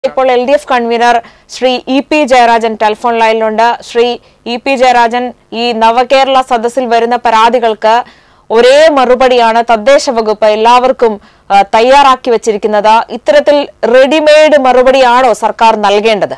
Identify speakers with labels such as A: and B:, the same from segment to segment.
A: ഇപ്പോൾ L D F convener Shri E P Jayarajan telephone ലൈനിലുണ്ട് Shri E P Jayarajan ഈ നവകേരള സദസ്സിൽ വരുന്ന പരാതികൾക്ക് ഒരേ മറുപടിയാണ് തദ്ദേശ വകുപ്പ് എല്ലാവർക്കും ആ, തയ്യാറാക്കി വെച്ചിരിക്കുന്നത് ഇത്തരത്തിൽ റെഡിമെയ്ഡ് മറുപടിയാണോ സർക്കാർ നൽകേണ്ടത്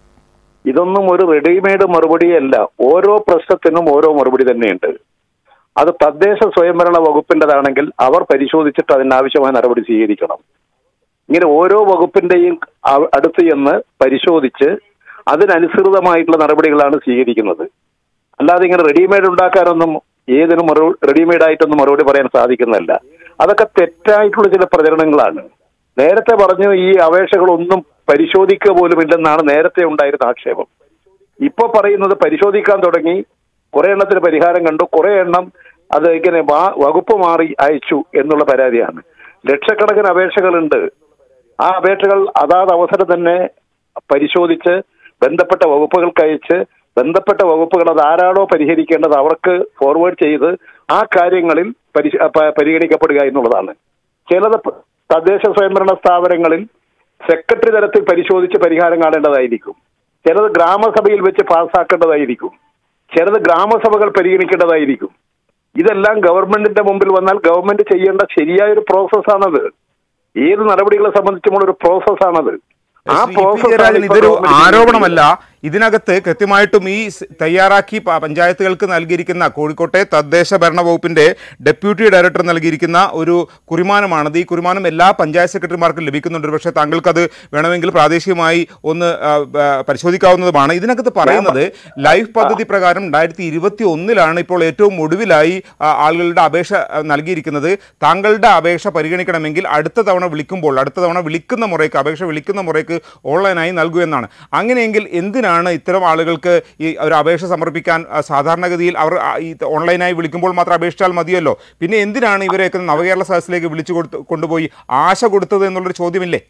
B: ഇതൊന്നും ഒരു റെഡിമെയ്ഡ് മറുപടിയല്ല ഓരോ പ്രശ്നത്തിനും ഓരോ മറുപടി തന്നെയുണ്ട് അത് തദ്ദേശ സ്വയംഭരണ വകുപ്പിൻ്റെതാണെങ്കിൽ അവർ പരിശോധിച്ചിട്ട് അതിനാവശ്യമായ നടപടി സ്വീകരിക്കണം ഇങ്ങനെ ഓരോ വകുപ്പിന്റെയും അ- അടുത്ത് ചെന്ന് പരിശോധിച്ച് അതിനനുസൃതമായിട്ടുള്ള നടപടികളാണ് സ്വീകരിക്കുന്നത് അല്ലാതെ ഇങ്ങനെ റെഡിമെയ്ഡ് ഉണ്ടാക്കാനൊന്നും ഏതിനും മറു റെഡിമെയ്ഡ് ആയിട്ടൊന്നും മറുപടി പറയാൻ സാധിക്കുന്നതല്ല അതൊക്കെ തെറ്റായിട്ടുള്ള ചില പ്രചരണങ്ങളാണ് നേരത്തെ പറഞ്ഞു ഈ അപേക്ഷകളൊന്നും പരിശോധിക്കുക പോലും ഇല്ലെന്നാണ് നേരത്തെ ഉണ്ടായിരുന്ന ആക്ഷേപം ഇപ്പൊ പറയുന്നത് പരിശോധിക്കാൻ തുടങ്ങി കുറെ എണ്ണത്തിന് പരിഹാരം കണ്ടു കുറെ എണ്ണം അത് ഇങ്ങനെ വാ- വകുപ്പ് മാറി അയച്ചു എന്നുള്ള പരാതിയാണ് ലക്ഷക്കണക്കിന് അപേക്ഷകളുണ്ട് ആ അപേക്ഷകൾ അതാത് അവസരം തന്നെ പരിശോധിച്ച് ബന്ധപ്പെട്ട വകുപ്പുകൾക്ക് അയച്ച് ബന്ധപ്പെട്ട വകുപ്പുകൾ അത് ആരാണോ പരിഹരിക്കേണ്ടത് അവർക്ക് ഫോർവേഡ് ചെയ്ത് ആ കാര്യങ്ങളിൽ പരിശ- പ- പരിഗണിക്കപ്പെടുക എന്നുള്ളതാണ് ചിലത് പ- തദ്ദേശ സ്വയംഭരണ സ്ഥാപനങ്ങളിൽ സെക്രട്ടറി തലത്തിൽ പരിശോധിച്ച് പരിഹാരം കാണേണ്ടതായിരിക്കും ചിലത് ഗ്രാമസഭയിൽ വെച്ച് പാസ്സാക്കേണ്ടതായിരിക്കും ചിലത് ഗ്രാമസഭകൾ പരിഗണിക്കേണ്ടതായിരിക്കും ഇതെല്ലാം ഗവൺമെന്റിന്റെ മുമ്പിൽ വന്നാൽ ഗവൺമെന്റ് ചെയ്യേണ്ട ശരിയായ ഒരു പ്രോസസ്സാണത് ഏത് നടപടികളെ സംബന്ധിച്ചുമുള്ള ഒരു പ്രോസസ്സാണത് ആ
C: ശ്രീ പി.
B: പ്രോസസ്
C: ജയരാജൻ ഇതൊരു ആരോപണമല്ല ഇതിനകത്ത് കൃത്യമായിട്ടും ഈ സ് തയ്യാറാക്കി പ- പഞ്ചായത്തുകൾക്ക് നൽകിയിരിക്കുന്ന കോഴിക്കോട്ടെ തദ്ദേശ ഭരണ വകുപ്പിന്റെ ഡെപ്യൂട്ടി ഡയറക്ടർ നൽകിയിരിക്കുന്ന ഒരു കുറിമാനമാണത് ഈ കുറിമാനം എല്ലാ പഞ്ചായത്ത് സെക്രട്ടറിമാർക്കും ലഭിക്കുന്നുണ്ട് പക്ഷേ താങ്കൾക്കത് വേണമെങ്കിൽ പ്രാദേശികമായി ഒന്ന് ആ, ആ, പരിശോധിക്കാവുന്നതുമാണ് ഇതിനകത്ത് പറയുന്നത് ലൈഫ് പദ്ധതി പ്രകാരം രണ്ടായിരത്തി ഇരുപത്തി ഒന്നിലാണ് ഇപ്പോൾ ഏറ്റവും ഒടുവിലായി ആ, ആളുകളുടെ അപേക്ഷ ആ, നൽകിയിരിക്കുന്നത് താങ്കളുടെ അപേക്ഷ പരിഗണിക്കണമെങ്കിൽ അടുത്ത തവണ വിളിക്കുമ്പോൾ അടുത്ത തവണ വിളിക്കുന്ന മുറയ്ക്ക് അപേക്ഷ വിളിക്കുന്ന മുറയ്ക്ക് ഓൺലൈനായി നൽകൂ എന്നാണ് അങ്ങനെയെങ്കിൽ എന്തിനാണ് ഇത്തരം ആളുകൾക്ക് ഈ ഒരു അപേക്ഷ സമർപ്പിക്കാൻ ആ, സാധാരണഗതിയിൽ അവർ ആ, ഈ ഓൺലൈനായി വിളിക്കുമ്പോൾ മാത്രം അപേക്ഷിച്ചാൽ മതിയല്ലോ പിന്നെ എന്തിനാണ് ഇവരെയൊക്കെ നവകേരള സദസ്സിലേക്ക് വിളിച്ചു കൊടുത്ത് കൊണ്ടുപോയി ആശ കൊടുത്തത് എന്നുള്ളൊരു ചോദ്യമില്ലേ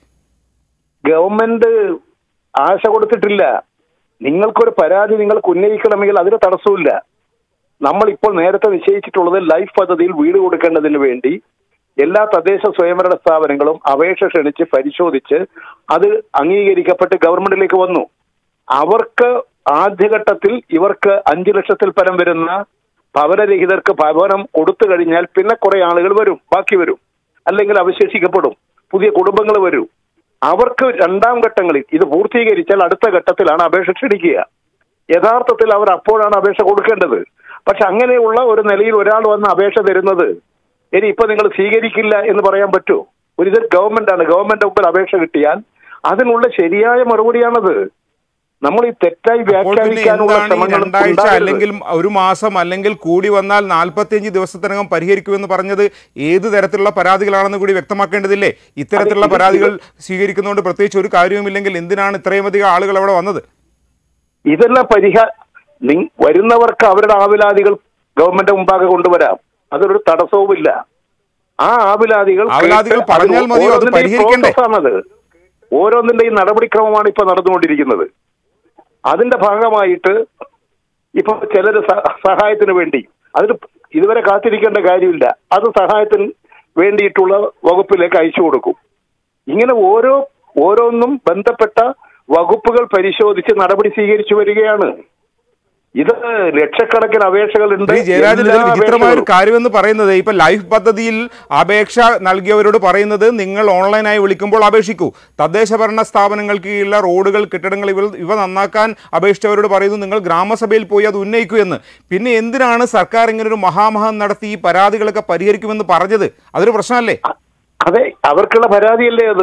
B: ഗവൺമെന്റ് ആശ കൊടുത്തിട്ടില്ല നിങ്ങൾക്കൊരു പരാതി നിങ്ങൾക്ക് ഉന്നയിക്കണമെങ്കിൽ അതിന് തടസ്സമില്ല നമ്മൾ ഇപ്പോൾ നേരത്തെ നിശ്ചയിച്ചിട്ടുള്ളത് ലൈഫ് പദ്ധതിയിൽ വീട് കൊടുക്കേണ്ടതിന് വേണ്ടി എല്ലാ തദ്ദേശ സ്വയംഭരണ സ്ഥാപനങ്ങളും അപേക്ഷ ക്ഷണിച്ച് പരിശോധിച്ച് അത് അംഗീകരിക്കപ്പെട്ട് ഗവൺമെന്റിലേക്ക് വന്നു അവർക്ക് ആദ്യഘട്ടത്തിൽ ഇവർക്ക് അഞ്ചു ലക്ഷത്തിൽ പരം വരുന്ന ഭവനരഹിതർക്ക് ഭവനം കൊടുത്തു കഴിഞ്ഞാൽ പിന്നെ കുറെ ആളുകൾ വരും ബാക്കി വരും അല്ലെങ്കിൽ അവശേഷിക്കപ്പെടും പുതിയ കുടുംബങ്ങൾ വരും അവർക്ക് രണ്ടാം ഘട്ടങ്ങളിൽ ഇത് പൂർത്തീകരിച്ചാൽ അടുത്ത ഘട്ടത്തിലാണ് അപേക്ഷ ക്ഷണിക്കുക യഥാർത്ഥത്തിൽ അവർ അപ്പോഴാണ് അപേക്ഷ കൊടുക്കേണ്ടത് പക്ഷെ അങ്ങനെയുള്ള ഒരു നിലയിൽ ഒരാൾ വന്ന് അപേക്ഷ തരുന്നത് ഇനി ഇപ്പൊ നിങ്ങൾ സ്വീകരിക്കില്ല എന്ന് പറയാൻ പറ്റുമോ ഒരു ഇത് ഗവൺമെന്റ് ആണ് ഗവൺമെന്റ് മുമ്പിൽ അപേക്ഷ കിട്ടിയാൽ അതിനുള്ള ശരിയായ മറുപടിയാണത് നമ്മൾ ഈ തെറ്റായി
C: അപ്പോൾ പിന്നെ
B: വ്യാഖ്യാനിക്കാനുള്ള
C: എന്താണ് ഈ
B: ശ്രമങ്ങൾ
C: രണ്ടാഴ്ച
B: ഉണ്ടാകരുത്.
C: അല്ലെങ്കിൽ ഒരു മാസം അല്ലെങ്കിൽ കൂടി വന്നാൽ നാൽപ്പത്തിയഞ്ച് ദിവസത്തിനകം പരിഹരിക്കുമെന്ന് പറഞ്ഞത് ഏത് തരത്തിലുള്ള പരാതികളാണെന്ന് കൂടി വ്യക്തമാക്കേണ്ടതില്ലേ ഇത്തരത്തിലുള്ള
B: ഇത്
C: പരാതികൾ സ്വീകരിക്കുന്നതുകൊണ്ട് പ്രത്യേകിച്ച് ഒരു കാര്യവുമില്ലെങ്കിൽ എന്തിനാണ് ഇത്രയും അധികം ആളുകൾ അവിടെ വന്നത്
B: ഇതെല്ലാം പരിഹാ നി- വരുന്നവർക്ക് അവരുടെ ആവിലാദികൾ ഗവൺമെന്റ് മുമ്പാകെ കൊണ്ടുവരാം അതൊരു തടസ്സവുമില്ല ആ ആവിലാദികൾ
C: ആവിലാദികൾ
B: കേട്ട്
C: പറഞ്ഞാൽ
B: അത്
C: മതിയോ? അത്
B: ഓരോന്നിന്റെയും
C: പരിഹരിക്കണ്ടേ?
B: process ആണത് ഓരോന്നിന്റെയും നടപടിക്രമമാണ് ഇപ്പൊ നടന്നുകൊണ്ടിരിക്കുന്നത് അതിന്റെ ഭാഗമായിട്ട് ഇപ്പൊ ചിലര് സ- സഹായത്തിന് വേണ്ടി അതിന് ഇതുവരെ കാത്തിരിക്കേണ്ട കാര്യമില്ല അത് സഹായത്തിന് വേണ്ടിയിട്ടുള്ള വകുപ്പിലേക്ക് അയച്ചു കൊടുക്കും ഇങ്ങനെ ഓരോ ഓരോന്നും ബന്ധപ്പെട്ട വകുപ്പുകൾ പരിശോധിച്ച് നടപടി സ്വീകരിച്ചു വരികയാണ് ഇത് ലക്ഷക്കണക്കിന് അപേക്ഷകളുണ്ട്
C: ശ്രീ ജയരാജൻ
B: എല്ലാ
C: ഇതിൽ വിചിത്രമായ ഒരു
B: അപേക്ഷകളും-
C: കാര്യമെന്ന് പറയുന്നത് ഇപ്പൊ ലൈഫ് പദ്ധതിയിൽ അപേക്ഷ നൽകിയവരോട് പറയുന്നത് നിങ്ങൾ ഓൺലൈനായി വിളിക്കുമ്പോൾ അപേക്ഷിക്കൂ തദ്ദേശ ഭരണ സ്ഥാപനങ്ങൾക്ക് കീഴിലുള്ള റോഡുകൾ കെട്ടിടങ്ങൾ ഇവ ഇവ നന്നാക്കാൻ അപേക്ഷിച്ചവരോട് പറയുന്നു നിങ്ങൾ ഗ്രാമസഭയിൽ പോയി അത് ഉന്നയിക്കൂ എന്ന് പിന്നെ എന്തിനാണ് സർക്കാർ ഇങ്ങനെ ഒരു മഹാമഹം നടത്തി ഈ പരാതികളൊക്കെ പരിഹരിക്കുമെന്ന് പറഞ്ഞത് അതൊരു പ്രശ്നമല്ലേ
B: അതെ അവർക്കുള്ള പരാതിയല്ലേ അത്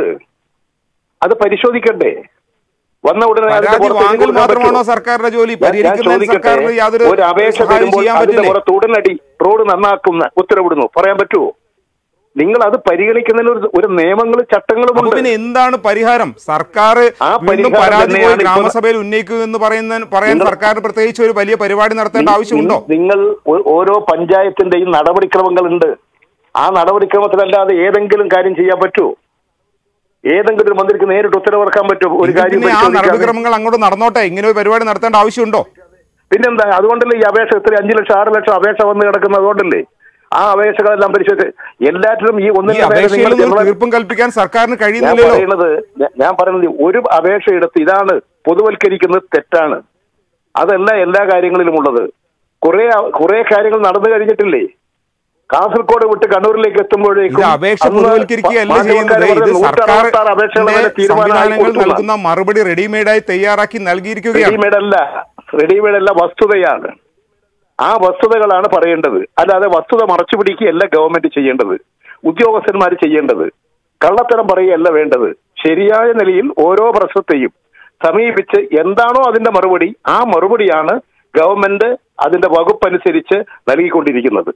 B: അത് പരിശോധിക്കണ്ടേ വന്ന ഉടനെ അതിന്റെ
C: പരാതി
B: പുറത്തേക്ക്
C: വാങ്ങൽ
B: കൊടുക്കാൻ
C: മാത്രമാണോ
B: പറ്റുമോ?
C: സർക്കാരിന്റെ ജോലി
B: ഞാൻ- ഞാൻ
C: പരിഹരിക്കുന്നതിന്
B: ചോദിക്കട്ടെ
C: സർക്കാരിന് യാതൊരു
B: ഒരു അപേക്ഷ
C: സഹായം
B: വരുമ്പോൾ
C: ചെയ്യാൻ
B: അതിന്റെ
C: പറ്റില്ലേ
B: പുറത്ത് ഉടനടി റോഡ് നന്നാക്കുന്ന ഉത്തരവിടുന്നു പറയാൻ പറ്റുമോ നിങ്ങൾ അത് പരിഗണിക്കുന്നതിന് ഒരു- ഒരു നിയമങ്ങളും
C: അപ്പൊ
B: ചട്ടങ്ങളുമുണ്ട്
C: പിന്നെ എന്താണ് പരിഹാരം സർക്കാർ
B: ആ
C: വീണ്ടും
B: പരിഹാരം
C: പരാതി പോയി
B: തന്നെയാണ് ഇപ്പോൾ-
C: ഗ്രാമസഭയിൽ ഉന്നയിക്കൂ എന്ന് പറയുന്ന പറയാൻ
B: നിങ്ങൾ-
C: സർക്കാർ പ്രത്യേകിച്ച് ഒരു വലിയ പരിപാടി നടത്തേണ്ട ആവശ്യമുണ്ടോ
B: നിങ്ങൾ ഒ- ഓരോ പഞ്ചായത്തിന്റെയും നടപടിക്രമങ്ങളുണ്ട് ആ നടപടിക്രമത്തിലല്ലാതെ ഏതെങ്കിലും കാര്യം ചെയ്യാൻ പറ്റുമോ ഏതെങ്കിലും ഒരു മന്ത്രിക്ക് നേരിട്ട് ഉത്തരവിറക്കാൻ പറ്റുമോ ഒരു
C: എങ്കിൽ
B: കാര്യം
C: പിന്നെ ആ
B: പരിശോധിക്കാതെ?
C: നടപടിക്രമങ്ങൾ അങ്ങോട്ട് നടന്നോട്ടെ ഇങ്ങനെ ഒരു പരിപാടി നടത്തേണ്ട ആവശ്യമുണ്ടോ
B: പിന്നെന്താ അതുകൊണ്ടല്ലേ ഈ അപേക്ഷ ഇത്ര അഞ്ചു ലക്ഷം ആറ് ലക്ഷം അപേക്ഷ വന്ന് കിടക്കുന്നത് അതുകൊണ്ടല്ലേ ആ അപേക്ഷകളെല്ലാം പരിശോധിച്ച് എല്ലാറ്റിലും ഈ
C: ഈ
B: ഒന്നിന്റെ മേലെ നിങ്ങൾ
C: അപേക്ഷയിലൊന്നും
B: ജനറൽ-
C: തീർപ്പും കൽപ്പിക്കാൻ സർക്കാരിന്
B: ഞാൻ
C: കഴിയുന്നില്ലല്ലോ
B: പറയുന്നത് ഞാ- ഞാൻ പറയുന്നത് ഒരു അപേക്ഷ എടുത്ത് ഇതാണ് പൊതുവൽക്കരിക്കുന്നത് തെറ്റാണ് അതല്ല എല്ലാ കാര്യങ്ങളിലും ഉള്ളത് കുറെ കുറെ കാര്യങ്ങൾ നടന്നു കഴിഞ്ഞിട്ടില്ലേ കാസർഗോഡ് വിട്ട് കണ്ണൂരിലേക്ക് എത്തുമ്പോഴേക്കും
C: ഇത് അപേക്ഷ
B: അന്ന്
C: പൊതുവൽക്കരിക്കുകയല്ല
B: മാധ്യമക്കാർ
C: ചെയ്യുന്നത് ഇത്
B: പറഞ്ഞ
C: സർക്കാർ
B: നൂറ്ററുപത്താറ് അപേക്ഷകളുടെ മേലെ തീരുമാനമായി
C: സംവിധാനങ്ങൾ
B: കൊടുക്കുന്ന
C: നൽകുന്ന മറുപടി റെഡിമെയ്ഡായി തയ്യാറാക്കി നൽകിയിരിക്കുകയാണ്
B: റെഡിമെയ്ഡ് അല്ല റെഡിമെയ്ഡ് അല്ല വസ്തുതയാണ് ആ വസ്തുതകളാണ് പറയേണ്ടത് അല്ലാതെ വസ്തുത മറച്ചു പിടിക്കുകയല്ല ഗവൺമെന്റ് ചെയ്യേണ്ടത് ഉദ്യോഗസ്ഥന്മാർ ചെയ്യേണ്ടത് കള്ളത്തരം പറയുകയല്ല വേണ്ടത് ശരിയായ നിലയിൽ ഓരോ പ്രശ്നത്തെയും സമീപിച്ച് എന്താണോ അതിന്റെ മറുപടി ആ മറുപടിയാണ് ഗവൺമെന്റ് അതിന്റെ വകുപ്പനുസരിച്ച് നൽകിക്കൊണ്ടിരിക്കുന്നത്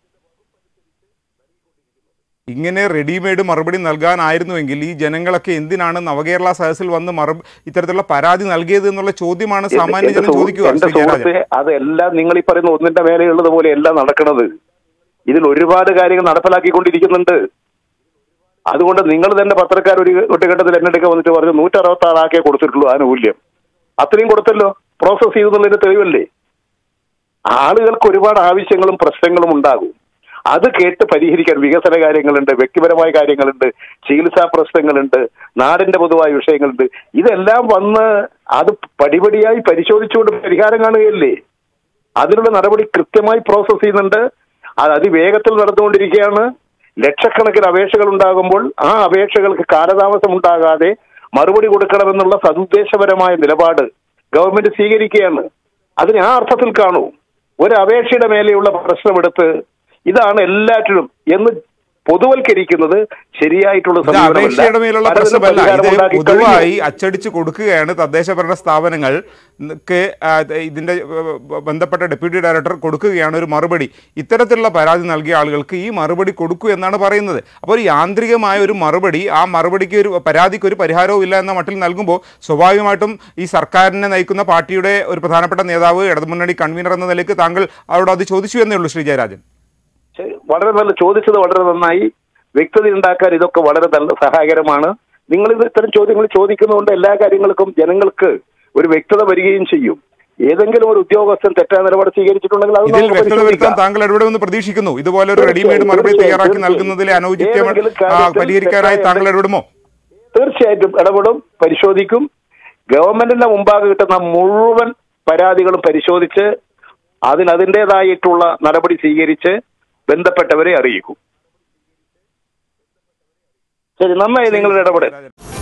C: ഇങ്ങനെ റെഡിമെയ്ഡ് മറുപടി നൽകാനായിരുന്നുവെങ്കിൽ ഈ ജനങ്ങളൊക്കെ എന്തിനാണ് നവകേരള സദസ്സിൽ വന്ന് മറു ഇത്തരത്തിലുള്ള പരാതി നൽകിയത് എന്നുള്ള ചോദ്യമാണ് സാമാന്യ
B: എന്റെ
C: ജനം
B: സുഹൃ-
C: ചോദിക്കുക
B: എന്റെ
C: ശ്രീ ജയരാജൻ
B: സുഹൃത്തെ അതെല്ലാം നിങ്ങൾ ഈ പറയുന്ന ഒന്നിന്റെ മേലെയുള്ളത് പോലെയല്ല നടക്കുന്നത് ഇതിൽ ഒരുപാട് കാര്യങ്ങൾ നടപ്പിലാക്കിക്കൊണ്ടിരിക്കുന്നുണ്ട് അതുകൊണ്ട് നിങ്ങൾ തന്നെ പത്രക്കാർ ഒരു ഒറ്റഘട്ടത്തിൽ എന്നെടുക്ക വന്നിട്ട് പറഞ്ഞു നൂറ്ററുപത്തി ആറാക്കേ കൊടുത്തിട്ടുള്ളൂ ആനുകൂല്യം അത്രയും കൊടുത്തല്ലോ പ്രോസസ് ചെയ്തെന്നുള്ളതിന്റെ തെളിവല്ലേ ആളുകൾക്ക് ഒരുപാട് ആവശ്യങ്ങളും പ്രശ്നങ്ങളും ഉണ്ടാകും അത് കേട്ട് പരിഹരിക്കാൻ വികസന കാര്യങ്ങളുണ്ട് വ്യക്തിപരമായ കാര്യങ്ങളുണ്ട് ചികിത്സാ പ്രശ്നങ്ങളുണ്ട് നാടിന്റെ പൊതുവായ വിഷയങ്ങളുണ്ട് ഇതെല്ലാം വന്ന് അത് പടിപടിയായി പരിശോധിച്ചുകൊണ്ട് പരിഹാരം കാണുകയല്ലേ അതിനുള്ള നടപടി കൃത്യമായി പ്രോസസ് ചെയ്യുന്നുണ്ട് അത് അതിവേഗത്തിൽ നടന്നുകൊണ്ടിരിക്കുകയാണ് ലക്ഷക്കണക്കിന് അപേക്ഷകൾ ഉണ്ടാകുമ്പോൾ ആ അപേക്ഷകൾക്ക് കാലതാമസം ഉണ്ടാകാതെ മറുപടി കൊടുക്കണമെന്നുള്ള സതുദ്ദേശപരമായ നിലപാട് ഗവൺമെന്റ് സ്വീകരിക്കുകയാണ് അതിനെ ആ അർത്ഥത്തിൽ കാണൂ ഒരു അപേക്ഷയുടെ മേലെയുള്ള പ്രശ്നമെടുത്ത് ഇതാണ് എല്ലാറ്റിലും എന്ന് പൊതുവൽക്കരിക്കുന്നത് ശരിയായിട്ടുള്ള
C: ഇത്
B: സമീപനമല്ല.
C: അപേക്ഷയുടെ മേലുള്ള
B: പലതിനും
C: പ്രശ്നമല്ല
B: പരിഹാരം
C: ഇത്
B: ഉണ്ടാക്കി
C: പൊതുവായി
B: കഴിഞ്ഞു.
C: അച്ചടിച്ച് കൊടുക്കുകയാണ് തദ്ദേശ ഭരണ സ്ഥാപനങ്ങൾ ക്ക്, ആ, ഇതിന്റെ ഏഹ്, ബന്ധപ്പെട്ട ഡെപ്യൂട്ടി ഡയറക്ടർ കൊടുക്കുകയാണ് ഒരു മറുപടി ഇത്തരത്തിലുള്ള പരാതി നൽകിയ ആളുകൾക്ക് ഈ മറുപടി കൊടുക്കൂ എന്നാണ് പറയുന്നത് അപ്പോൾ ഒരു യാന്ത്രികമായ ഒരു മറുപടി ആ മറുപടിക്ക് ഒരു പരാതിക്ക് ഒരു പരിഹാരവും ഇല്ല എന്ന മട്ടിൽ നൽകുമ്പോൾ സ്വാഭാവികമായിട്ടും ഈ സർക്കാരിനെ നയിക്കുന്ന പാർട്ടിയുടെ ഒരു പ്രധാനപ്പെട്ട നേതാവ് ഇടതുമുന്നണി കൺവീനർ എന്ന നിലയ്ക്ക് താങ്കൾ അവരോട് അത് ചോദിച്ചു എന്നേ ഉള്ളൂ ശ്രീ ജയരാജൻ
B: ശരി, വളരെ നല്ല ചോദിച്ചത് വളരെ നന്നായി വ്യക്തത ഉണ്ടാക്കാൻ ഇതൊക്കെ വളരെ നല്ല സഹായകരമാണ് നിങ്ങൾ ഇത് ഇത്തരം ചോദ്യങ്ങൾ ചോദിക്കുന്നതുകൊണ്ട് എല്ലാ കാര്യങ്ങൾക്കും ജനങ്ങൾക്ക് ഒരു വ്യക്തത വരികയും ചെയ്യും ഏതെങ്കിലും ഒരു ഉദ്യോഗസ്ഥൻ തെറ്റായ നിലപാട് സ്വീകരിച്ചിട്ടുണ്ടെങ്കിൽ അത്
C: ഇതിൽ
B: നമുക്ക്
C: വ്യക്തത വരുത്താൻ
B: പരിശോധിക്കാം.
C: താങ്കൾ ഇടപെടുമെന്ന് പ്രതീക്ഷിക്കുന്നു ഇതുപോലെ ഒരു
B: തീർച്ചയായും,
C: റെഡിമെയ്ഡ് മറുപടി
B: തീർച്ചയായും,
C: തയ്യാറാക്കി
B: തീർച്ചയായും.
C: നൽകുന്നതിലെ അനൗചിത്യം
B: ഏതെങ്കിലും
C: ആ,
B: കാര്യത്തിൽ
C: പരിഹരിക്കാനായി
B: തെറ്റായ
C: താങ്കൾ ഇടപെടുമോ
B: തീർച്ചയായിട്ടും ഇടപെടും പരിശോധിക്കും ഗവൺമെന്റിന്റെ മുമ്പാകെ കിട്ടുന്ന മുഴുവൻ പരാതികളും പരിശോധിച്ച് അതിന് അതിൻ്റെതായിട്ടുള്ള നടപടി സ്വീകരിച്ച് ബന്ധപ്പെട്ടവരെ അറിയിക്കും ശരി നന്നായി നിങ്ങളുടെ ഇടപെടൽ